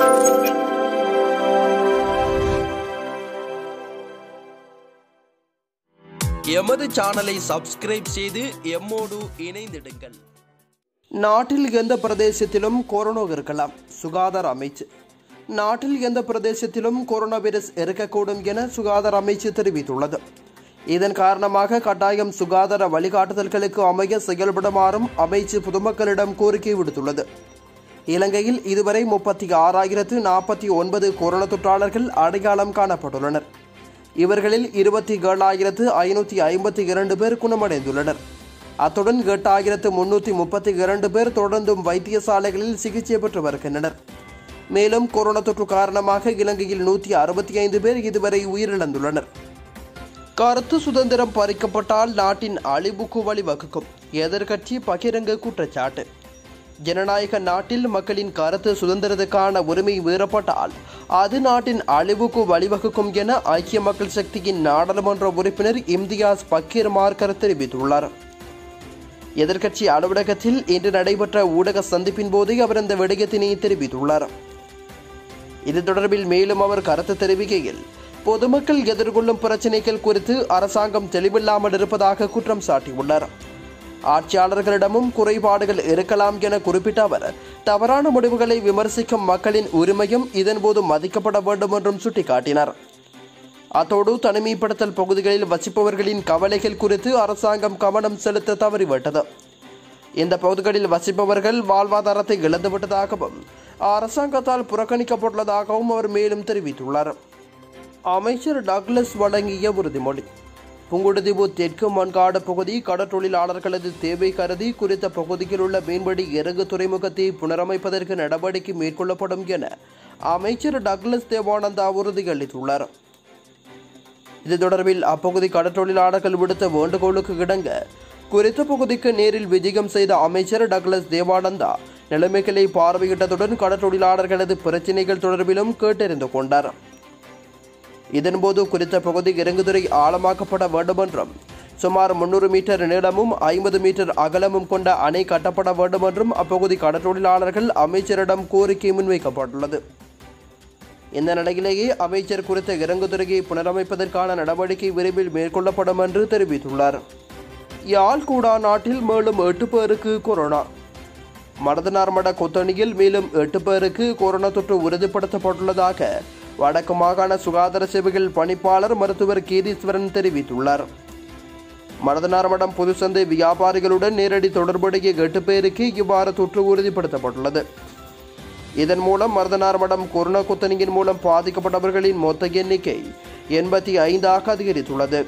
எமது சேனலை சப்ஸ்கிரைப் செய்து எம்மோடு இணைந்திடுங்கள் நாட்டில் எந்த பிரதேசத்திலும் கொரோனா இருக்கலாம் சுகாதார அமைச்சு நாட்டில் எந்த பிரதேசத்திலும் கொரோனா வைரஸ் இருக்கக்கூடும் என சுகாதார அமைச்சு தெரிவித்துள்ளது இதன் காரணமாக கட்டாயம் சுகாதார வழிகாட்டுதல்களுக்கு அமைய செயல்படுமாறும் அமைச்சு பொதுமக்களிடம் கோரிக்கை விடுத்துள்ளது இலங்கையில் இதுவரை முப்பத்தி ஆறாயிரத்து நாற்பத்தி ஒன்பது கொரோனா தொற்றாளர்கள் அடையாளம் காணப்பட்டுள்ளனர் இவர்களில் இருபத்தி ஏழாயிரத்து ஐநூற்றி ஐம்பத்தி இரண்டு பேர் குணமடைந்துள்ளனர் அத்துடன் எட்டாயிரத்து முன்னூற்றி முப்பத்தி இரண்டு பேர் தொடர்ந்தும் வைத்தியசாலைகளில் சிகிச்சை பெற்று வருகின்றனர் மேலும் கொரோனா தொற்று காரணமாக இலங்கையில் நூற்றி அறுபத்தி ஐந்து பேர் இதுவரை உயிரிழந்துள்ளனர் கருத்து சுதந்திரம் பறிக்கப்பட்டால் நாட்டின் அழிவுக்கு வழிவகுக்கும் எதிர்க்கட்சி பகிரங்க குற்றச்சாட்டு ஜனநாயக நாட்டில் மக்களின் கருத்து சுதந்திரத்துக்கான உரிமை மீறப்பட்டால் அது நாட்டின் அழிவுக்கு வழிவகுக்கும் என ஐக்கிய மக்கள் சக்தியின் நாடாளுமன்ற உறுப்பினர் இம்தியாஸ் பக்கீர் மார்க்கர் தெரிவித்துள்ளார் எதிர்க்கட்சி அலுவலகத்தில் இன்று நடைபெற்ற ஊடக சந்திப்பின் போது அவர் இந்த விடயத்தினை தெரிவித்துள்ளார் இது தொடர்பில் மேலும் அவர் கருத்து தெரிவிக்கையில் பொதுமக்கள் எதிர்கொள்ளும் பிரச்சினைகள் குறித்து அரசாங்கம் தெளிவில்லாமல் இருப்பதாக குற்றம் சாட்டியுள்ளார் ஆட்சியாளர்களிடமும் குறைபாடுகள் இருக்கலாம் என குறிப்பிட்ட அவர் தவறான முடிவுகளை விமர்சிக்கும் மக்களின் உரிமையும் இதன்போது மதிக்கப்பட வேண்டும் என்றும் சுட்டிக்காட்டினார் அத்தோடு தனிமைப்படுத்தல் பகுதிகளில் வசிப்பவர்களின் கவலைகள் குறித்து அரசாங்கம் கவனம் செலுத்த தவறிவிட்டது இந்த பகுதிகளில் வசிப்பவர்கள் வாழ்வாதாரத்தை இழந்துவிட்டதாகவும் அரசாங்கத்தால் புறக்கணிக்கப்பட்டுள்ளதாகவும் அவர் மேலும் தெரிவித்துள்ளார் அமைச்சர் டக்ளஸ் வழங்கிய உறுதிமொழி புங்குடுதீவு தெற்கு மண்காடு பகுதி கடற்றொழிலாளர்களது தேவை கருதி குறித்த பகுதியில் உள்ள மீன்பிடி இறங்கு துறைமுகத்தை புனரமைப்பதற்கு நடவடிக்கை மேற்கொள்ளப்படும் என அமைச்சர் டக்ளஸ் தேவானந்தா உறுதியளித்துள்ளார் இது தொடர்பில் அப்பகுதி கடற்றொழிலாளர்கள் விடுத்த வேண்டுகோளுக்கு இணங்க குறித்த பகுதிக்கு நேரில் விஜயம் செய்த அமைச்சர் டக்ளஸ் தேவானந்தா நிலைமைகளை பார்வையிட்டதுடன் கடற்றொழிலாளர்களது பிரச்சினைகள் தொடர்பிலும் கேட்டறிந்து கொண்டார் இதன்போது குறித்த பகுதி இறங்குதுறை ஆழமாக்கப்பட வேண்டும் என்றும் சுமார் முன்னூறு மீட்டர் நீளமும் ஐம்பது மீட்டர் அகலமும் கொண்ட அணை கட்டப்பட வேண்டும் என்றும் அப்பகுதி கடற்றொழிலாளர்கள் அமைச்சரிடம் கோரிக்கை முன்வைக்கப்பட்டுள்ளது இந்த நிலையிலேயே அமைச்சர் குறித்த இறங்குதுறையை புனரமைப்பதற்கான நடவடிக்கை விரைவில் மேற்கொள்ளப்படும் என்று தெரிவித்துள்ளார் யாழ் கூடா நாட்டில் மேலும் எட்டு பேருக்கு கொரோனா மடதனார்மட கொத்தணியில் மேலும் எட்டு பேருக்கு கொரோனா தொற்று உறுதிப்படுத்தப்பட்டுள்ளதாக வடக்கு மாகாண சுகாதார சேவைகள் பணிப்பாளர் மருத்துவர் கீதீஸ்வரன் தெரிவித்துள்ளார் மடதனார்மடம் பொதுச்சந்தை வியாபாரிகளுடன் நேரடி தொடர்புடைய எட்டு பேருக்கு இவ்வாறு தொற்று உறுதிப்படுத்தப்பட்டுள்ளது இதன் மூலம் மருதனார்மடம் கொரோனா குத்தணியின் மூலம் பாதிக்கப்பட்டவர்களின் மொத்த எண்ணிக்கை எண்பத்தி ஐந்தாக அதிகரித்துள்ளது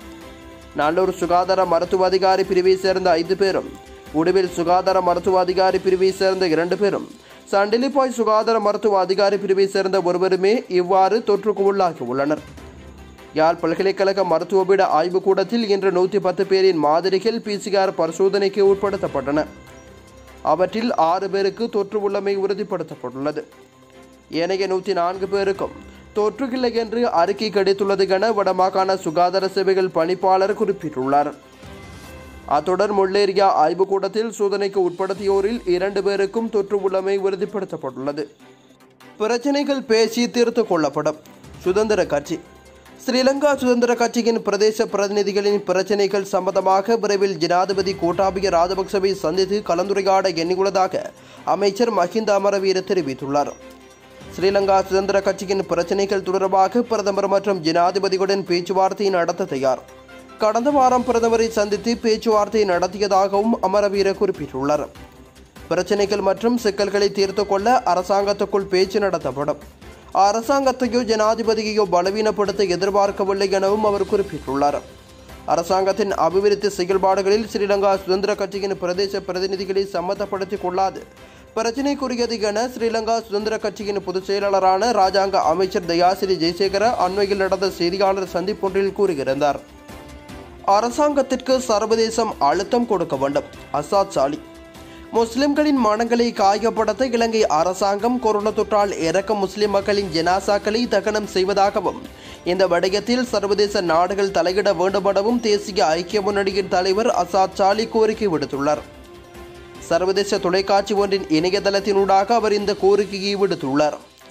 நல்லூர் சுகாதார மருத்துவ அதிகாரி பிரிவை சேர்ந்த ஐந்து பேரும் உடுவில் சுகாதார மருத்துவ அதிகாரி பிரிவை சேர்ந்த இரண்டு பேரும் சண்டிலிப்பாய் சுகாதார மருத்துவ அதிகாரி பிரிவை சேர்ந்த ஒருவருமே இவ்வாறு தொற்றுக்கு உள்ளாகியுள்ளனர் யாழ் பல்கலைக்கழக மருத்துவபீட ஆய்வுக்கூடத்தில் இன்று நூற்றி பத்து பேரின் மாதிரிகள் பிசிஆர் பரிசோதனைக்கு உட்படுத்தப்பட்டன அவற்றில் ஆறு பேருக்கு தொற்று உள்ளமை உறுதிப்படுத்தப்பட்டுள்ளது ஏனைய நூற்றி நான்கு பேருக்கும் தொற்று இல்லை என்று அறிக்கை கிடைத்துள்ளது என வடமாகாண சுகாதார சேவைகள் பணிப்பாளர் குறிப்பிட்டுள்ளார் அத்துடன் முள்ளேரியா ஆய்வுக்கூடத்தில் சோதனைக்கு உட்படுத்தியோரில் இரண்டு பேருக்கும் தொற்று உள்ளமை உறுதிப்படுத்தப்பட்டுள்ளது பிரச்சனைகள் பேசி தீர்த்து கொள்ளப்படும் சுதந்திர கட்சி ஸ்ரீலங்கா சுதந்திர கட்சியின் பிரதேச பிரதிநிதிகளின் பிரச்சினைகள் சம்பந்தமாக விரைவில் ஜனாதிபதி கோட்டாபய ராஜபக்சவை சந்தித்து கலந்துரையாட எண்ணியுள்ளதாக அமைச்சர் மஹிந்த அமரவீர தெரிவித்துள்ளார் ஸ்ரீலங்கா சுதந்திர கட்சியின் பிரச்சினைகள் தொடர்பாக பிரதமர் மற்றும் ஜனாதிபதியுடன் பேச்சுவார்த்தை நடத்த தயார் கடந்த வாரம் பிரதமரை சந்தித்து பேச்சுவார்த்தை நடத்தியதாகவும் அமரவீர குறிப்பிட்டுள்ளார் பிரச்சினைகள் மற்றும் சிக்கல்களை தீர்த்து கொள்ள அரசாங்கத்துக்குள் பேச்சு நடத்தப்படும் அரசாங்கத்தையோ ஜனாதிபதியையோ பலவீனப்படுத்த எதிர்பார்க்கவில்லை எனவும் அவர் குறிப்பிட்டுள்ளார் அரசாங்கத்தின் அபிவிருத்தி செயல்பாடுகளில் ஸ்ரீலங்கா சுதந்திர கட்சியின் பிரதேச பிரதிநிதிகளை சம்மதப்படுத்திக் கொள்ளாது பிரச்சினைக்குரியது என ஸ்ரீலங்கா சுதந்திர கட்சியின் பொதுச் செயலாளரான ராஜாங்க அமைச்சர் தயாசிரி ஜெயசேகர அண்மையில் நடந்த செய்தியாளர் சந்திப்பொன்றில் கூறியிருந்தார் அரசாங்கத்திற்கு சர்வதேசம் அழுத்தம் கொடுக்க வேண்டும் அசாத் சாலி முஸ்லிம்களின் மனங்களை காயப்படுத்த இலங்கை அரசாங்கம் கொரோனா தொற்றால் இறக்கும் முஸ்லிம் மக்களின் ஜனாசாக்களை தகனம் செய்வதாகவும் இந்த விடயத்தில் சர்வதேச நாடுகள் தலையிட வேண்டுமெனவும் தேசிய ஐக்கிய முன்னணியின் தலைவர் அசாத் சாலி கோரிக்கை விடுத்துள்ளார் சர்வதேச தொலைக்காட்சி ஒன்றின் இணையதளத்தினூடாக அவர் இந்த கோரிக்கையை விடுத்துள்ளார்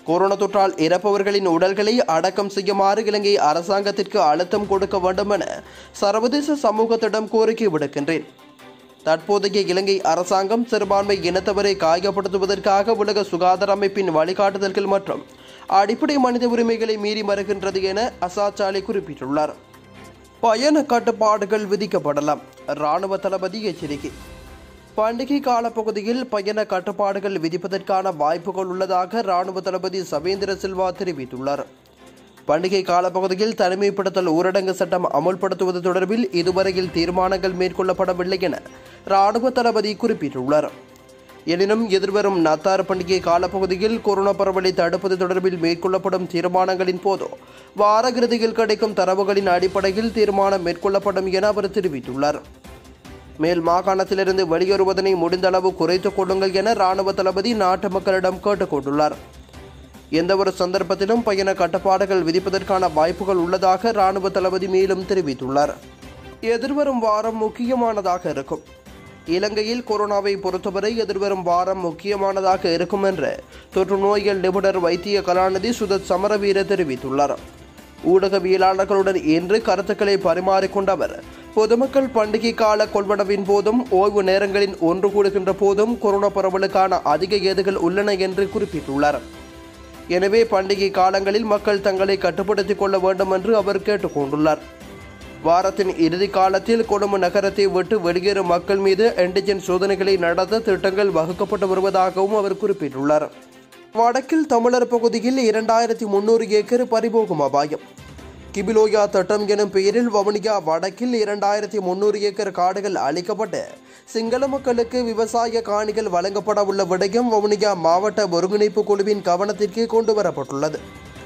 கொரோனா தொற்றால் இறப்பவர்களின் உடல்களை அடக்கம் செய்யுமாறு இலங்கை அரசாங்கத்திற்கு அழுத்தம் கொடுக்க வேண்டும் என சர்வதேச சமூகத்திடம் கோரிக்கை விடுக்கின்றேன் தற்போதைய இலங்கை அரசாங்கம் சிறுபான்மை இனத்தவரை காயப்படுத்துவதற்காக உலக சுகாதார அமைப்பின் வழிகாட்டுதல்கள் மற்றும் அடிப்படை மனித உரிமைகளை மீறி வருகின்றது என அசாச்சாலை குறிப்பிட்டுள்ளார் பயண கட்டுப்பாடுகள் விதிக்கப்படலாம் இராணுவ தளபதி எச்சரிக்கை பண்டிகை காலப்பகுதியில் பயண கட்டுப்பாடுகள் விதிப்பதற்கான வாய்ப்புகள் உள்ளதாக இராணுவ தளபதி சவேந்திர சில்வா தெரிவித்துள்ளார் பண்டிகை காலப்பகுதியில் தனிமைப்படுத்தல் ஊரடங்கு சட்டம் அமுல்படுத்துவது தொடர்பில் இதுவரையில் தீர்மானங்கள் மேற்கொள்ளப்படவில்லை என இராணுவ தளபதி குறிப்பிட்டுள்ளார் எனினும் எதிர்வரும் நத்தார் பண்டிகை காலப்பகுதியில் கொரோனா பரவலை தடுப்பது தொடர்பில் மேற்கொள்ளப்படும் தீர்மானங்களின் போது வார இறுதியில் கிடைக்கும் தரவுகளின் அடிப்படையில் தீர்மானம் மேற்கொள்ளப்படும் என அவர் தெரிவித்துள்ளார் மேல் மாகாணத்திலிருந்து வெளியேறுவதனை முடிந்தளவு குறைத்துக் கொள்ளுங்கள் என இராணுவ தளபதி நாட்டு மக்களிடம் கேட்டுக்கொண்டுள்ளார் எந்தவொரு சந்தர்ப்பத்திலும் பயண கட்டுப்பாடுகள் விதிப்பதற்கான வாய்ப்புகள் உள்ளதாக இராணுவ தளபதி மேலும் தெரிவித்துள்ளார் எதிர்வரும் வாரம் முக்கியமானதாக இருக்கும் இலங்கையில் கொரோனாவை பொறுத்தவரை எதிர்வரும் வாரம் முக்கியமானதாக இருக்கும் என்று தொற்று நோய்கள் நிபுணர் வைத்திய கலாநிதி சுதத் சமரவீர தெரிவித்துள்ளார் ஊடகவியலாளர்களுடன் இன்று கருத்துக்களை பரிமாறிக்கொண்ட அவர் பொதுமக்கள் பண்டிகை கால கொள்வனவின் போதும் ஓய்வு நேரங்களில் ஒன்று கூடுகின்ற போதும் கொரோனா பரவலுக்கான அதிக ஏதுகள் உள்ளன என்று குறிப்பிட்டுள்ளார் எனவே பண்டிகை காலங்களில் மக்கள் தங்களை கட்டுப்படுத்திக் கொள்ள வேண்டும் என்று அவர் கேட்டுக்கொண்டுள்ளார் வாரத்தின் இறுதி காலத்தில் கொழும்பு நகரத்தை விட்டு வெளியேறும் மக்கள் மீது ஆன்டிஜென் சோதனைகளை நடத்த திட்டங்கள் வகுக்கப்பட்டு வருவதாகவும் அவர் குறிப்பிட்டுள்ளார் வடக்கில் தமிழர் பகுதியில் இரண்டாயிரத்தி முன்னூறு ஏக்கர் பறிபோகும் அபாயம் கிபிலோயா திட்டம் எனும் பெயரில் வவுனியா வடக்கில் இரண்டாயிரத்தி முன்னூறு ஏக்கர் காடுகள் அளிக்கப்பட்டு சிங்கள மக்களுக்கு விவசாய காணிகள் வழங்கப்பட உள்ள விடயம் வவுனியா மாவட்ட ஒருங்கிணைப்பு குழுவின் கவனத்திற்கு கொண்டு வரப்பட்டுள்ளது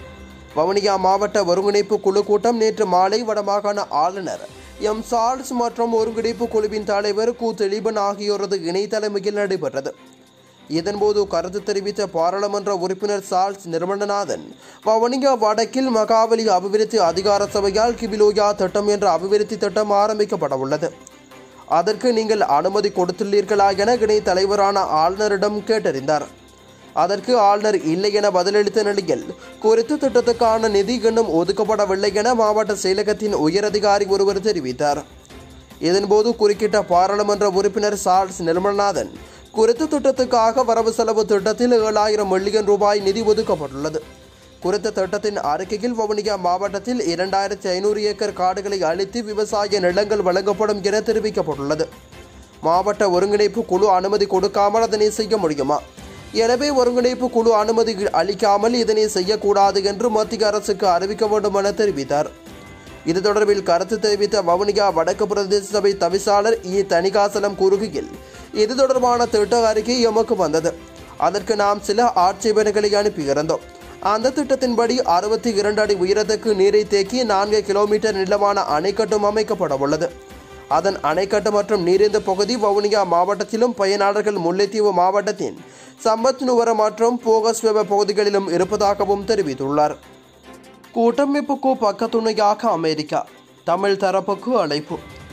வவுனியா மாவட்ட ஒருங்கிணைப்பு குழு கூட்டம் நேற்று மாலை வடமாகாண ஆளுநர் எம் சார்ல்ஸ் மற்றும் ஒருங்கிணைப்பு குழுவின் தலைவர் கு தெளிபன் ஆகியோரது இணை தலைமையில் நடைபெற்றது இதன்போது கருத்து தெரிவித்த பாராளுமன்ற உறுப்பினர் சார்ல்ஸ் நிர்மலநாதன் வவுனியா வடக்கில் மகாவலி அபிவிருத்தி அதிகார சபையால் கிபிலோயா திட்டம் என்ற அபிவிருத்தி திட்டம் ஆரம்பிக்கப்பட உள்ளது அதற்கு நீங்கள் அனுமதி கொடுத்துள்ளீர்களா என இணை தலைவரான ஆளுநரிடம் கேட்டறிந்தார் அதற்கு ஆளுநர் இல்லை என பதிலளித்த நிலையில் குறித்த திட்டத்துக்கான நிதி இன்னும் ஒதுக்கப்படவில்லை என மாவட்ட செயலகத்தின் உயரதிகாரி ஒருவர் தெரிவித்தார் இதன்போது குறுக்கிட்ட பாராளுமன்ற உறுப்பினர் சார்ல்ஸ் நிர்மலநாதன் குறித்த திட்டத்துக்காக வரவு செலவு திட்டத்தில் ஏழாயிரம் மில்லியன் ரூபாய் நிதி ஒதுக்கப்பட்டுள்ளது குறித்த திட்டத்தின் அறிக்கையில் வவுனியா மாவட்டத்தில் இரண்டாயிரத்தி ஐநூறு ஏக்கர் காடுகளை அழித்து விவசாய நிலங்கள் வழங்கப்படும் என தெரிவிக்கப்பட்டுள்ளது மாவட்ட ஒருங்கிணைப்பு குழு அனுமதி கொடுக்காமல் அதனை செய்ய முடியுமா எனவே ஒருங்கிணைப்பு குழு அனுமதி அளிக்காமல் இதனை செய்யக்கூடாது என்று மத்திய அரசுக்கு அறிவிக்க வேண்டும் என தெரிவித்தார் இது தொடர்பில் கருத்து தெரிவித்த வவுனியா வடக்கு பிரதேச சபை தவிசாளர் இ தணிகாசலம் கூறுகையில் இது தொடர்பான திட்ட அறிக்கை எமக்கு வந்தது அதற்கு நாம் சில ஆட்சேபனைகளை அனுப்பியிருந்தோம் அந்த திட்டத்தின்படி அறுபத்தி இரண்டு அடி உயரத்துக்கு நீரை தேக்கி நான்கு கிலோமீட்டர் நீளமான அணைக்கட்டும் அமைக்கப்பட உள்ளது அதன் அணைக்கட்டு மற்றும் நீரிந்த பகுதி வவுனியா மாவட்டத்திலும் பயனாளர்கள் முல்லைத்தீவு மாவட்டத்தின் சம்பத் நுவர மற்றும் போகஸ்வெப பகுதிகளிலும் இருப்பதாகவும் தெரிவித்துள்ளார் கூட்டமைப்புக்கு பக்கத்துணையாக அமெரிக்கா தமிழ் தரப்புக்கு அழைப்பு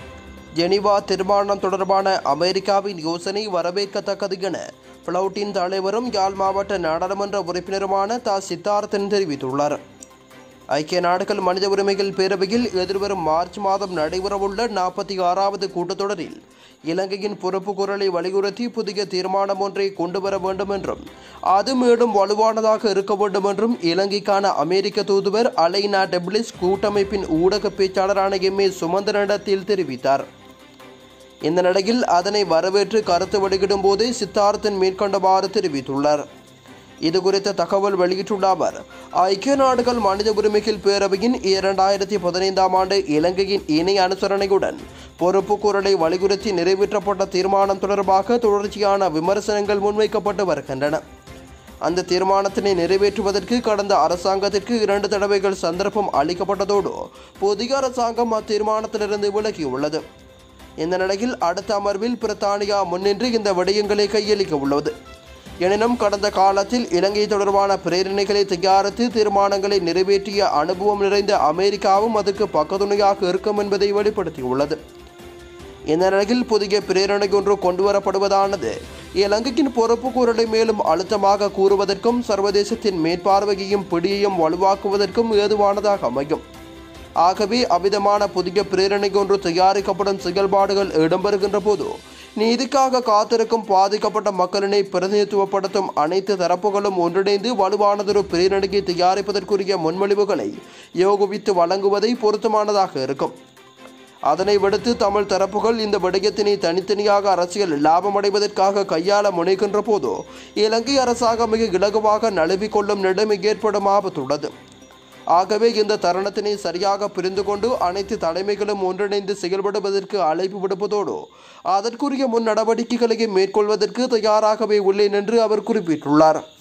ஜெனிவா தீர்மானம் தொடர்பான அமெரிக்காவின் யோசனை வரவேற்கத்தக்கது என பிளவுட்டின் தலைவரும் யாழ் மாவட்ட நாடாளுமன்ற உறுப்பினருமான தா சித்தார்த்தன் தெரிவித்துள்ளார் ஐக்கிய நாடுகள் மனித உரிமைகள் பேரவையில் எதிர்வரும் மார்ச் மாதம் நடைபெறவுள்ள நாற்பத்தி ஆறாவது கூட்டத்தொடரில் இலங்கையின் பொறுப்பு குரலை வலியுறுத்தி புதிய தீர்மானம் ஒன்றை கொண்டு வர வேண்டும் என்றும் அது மேலும் வலுவானதாக இருக்க வேண்டும் என்றும் இலங்கைக்கான அமெரிக்க தூதுவர் அலைனா டெப்ளிஸ் கூட்டமைப்பின் ஊடக பேச்சாளரான எம் ஏ சுமந்திரனிடத்தில் தெரிவித்தார் இந்த நிலையில் அதனை வரவேற்று கருத்து வெளியிடும் போது சித்தார்த்தன் மேற்கொண்டவாறு தெரிவித்துள்ளார் இது குறித்த தகவல் வெளியிட்டுள்ள அவர் ஐக்கிய நாடுகள் மனித உரிமைகள் பேரவையின் இரண்டாயிரத்தி பதினைந்தாம் ஆண்டு இலங்கையின் இணை அனுசரணையுடன் பொறுப்பு குரலை வலியுறுத்தி நிறைவேற்றப்பட்ட தீர்மானம் தொடர்பாக தொடர்ச்சியான விமர்சனங்கள் முன்வைக்கப்பட்டு வருகின்றன அந்த தீர்மானத்தினை நிறைவேற்றுவதற்கு கடந்த அரசாங்கத்திற்கு இரண்டு தடவைகள் சந்தர்ப்பம் அளிக்கப்பட்டதோடு புதிய அரசாங்கம் அத்தீர்மானத்திலிருந்து விலகியுள்ளது இந்த நிலையில் அடுத்த அமர்வில் பிரித்தானியா முன்னின்று இந்த விடயங்களை கையளிக்க உள்ளது எனினும் கடந்த காலத்தில் இலங்கை தொடர்பான பிரேரணைகளை தயாரித்து தீர்மானங்களை நிறைவேற்றிய அனுபவம் நிறைந்த அமெரிக்காவும் அதற்கு பக்கத்துணையாக இருக்கும் என்பதை வெளிப்படுத்தியுள்ளது இந்த நிலையில் புதிய பிரேரணை ஒன்று கொண்டுவரப்படுவதானது இலங்கையின் பொறுப்பு கூறலை மேலும் அழுத்தமாக கூறுவதற்கும் சர்வதேசத்தின் மேற்பார்வையையும் பிடியையும் வலுவாக்குவதற்கும் ஏதுவானதாக அமையும் ஆகவே அவ்விதமான புதிய பிரேரணை ஒன்று தயாரிக்கப்படும் செயல்பாடுகள் இடம்பெறுகின்ற போது நீதிக்காக காத்திருக்கும் பாதிக்கப்பட்ட மக்களினை பிரதிநிதித்துவப்படுத்தும் அனைத்து தரப்புகளும் ஒன்றிணைந்து வலுவானதொரு பிரேரணையை தயாரிப்பதற்குரிய முன்மொழிவுகளை யோகுவித்து வழங்குவதை பொருத்தமானதாக இருக்கும் அதனை விடுத்து தமிழ் தரப்புகள் இந்த விடயத்தினை தனித்தனியாக அரசியல் லாபமடைவதற்காக கையாள முனைகின்ற போது இலங்கை அரசாங்கம் மிக இலகுவாக நழுவிக்கொள்ளும் நிலைமை ஏற்படும் ஆபத்துள்ளது ஆகவே இந்த தருணத்தினை சரியாக புரிந்து கொண்டு அனைத்து தலைமைகளும் ஒன்றிணைந்து செயல்படுவதற்கு அழைப்பு விடுப்பதோடு அதற்குரிய முன் நடவடிக்கைகளை மேற்கொள்வதற்கு தயாராகவே உள்ளேன் என்று அவர் குறிப்பிட்டுள்ளார்